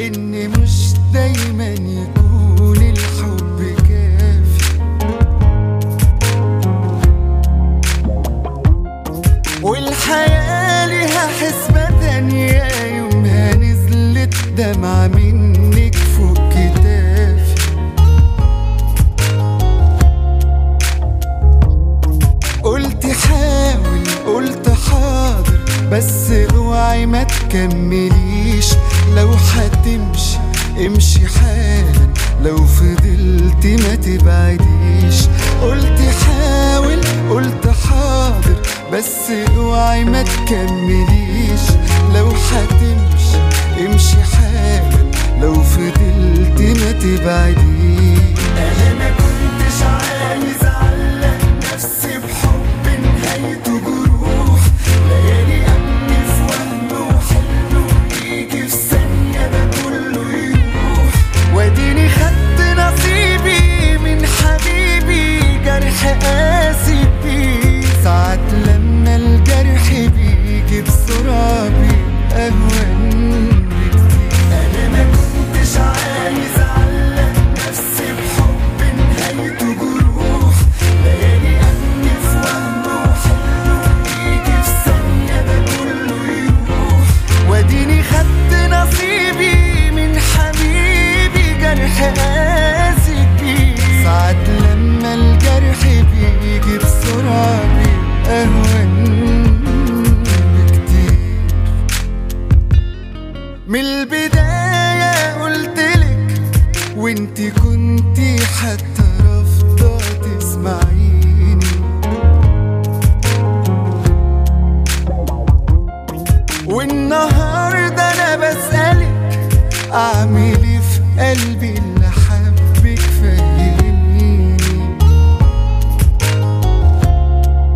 ان مش دايما يكون الحب كافي والحياة ليها حسبة تانية يومها نزلت دمعة منك فوق كتافي قلت حاول قلت حاضر بس اوعي ما تكمليش لو هتمشي امشي حالا لو فضلت ما تبعديش قلت حاول قلت حاضر بس اوعي ما تكمليش لو هتمشي امشي حالا لو فضلت ما تبعديش انا ما كنتش عايز اعلق نفسي بحب نهايته جروح ليالي امني في وهم وحلم ويجي في ثانيه ده كله يروح واديني خدت نصيبي من حبيبي جرح قاسي بيه ساعات لما الجرح بيجي بسرعه بيبقى اهون بكتير انا ما كنتش عايز اعلق نفسي بحب نهايته جروح ليالي امني في وهم وحلم ويجي في ثانيه ده كله يروح واديني خدت نصيبي من حبيبي جرح قاسي بيه ساعات لما الجرح بيجي بسرعه بيبقى اهون بكتير من البداية قلتلك وانتي كنتي حتى رافضة تسمعيني والنهاردة أنا بسألك أعمل إيه في قلبي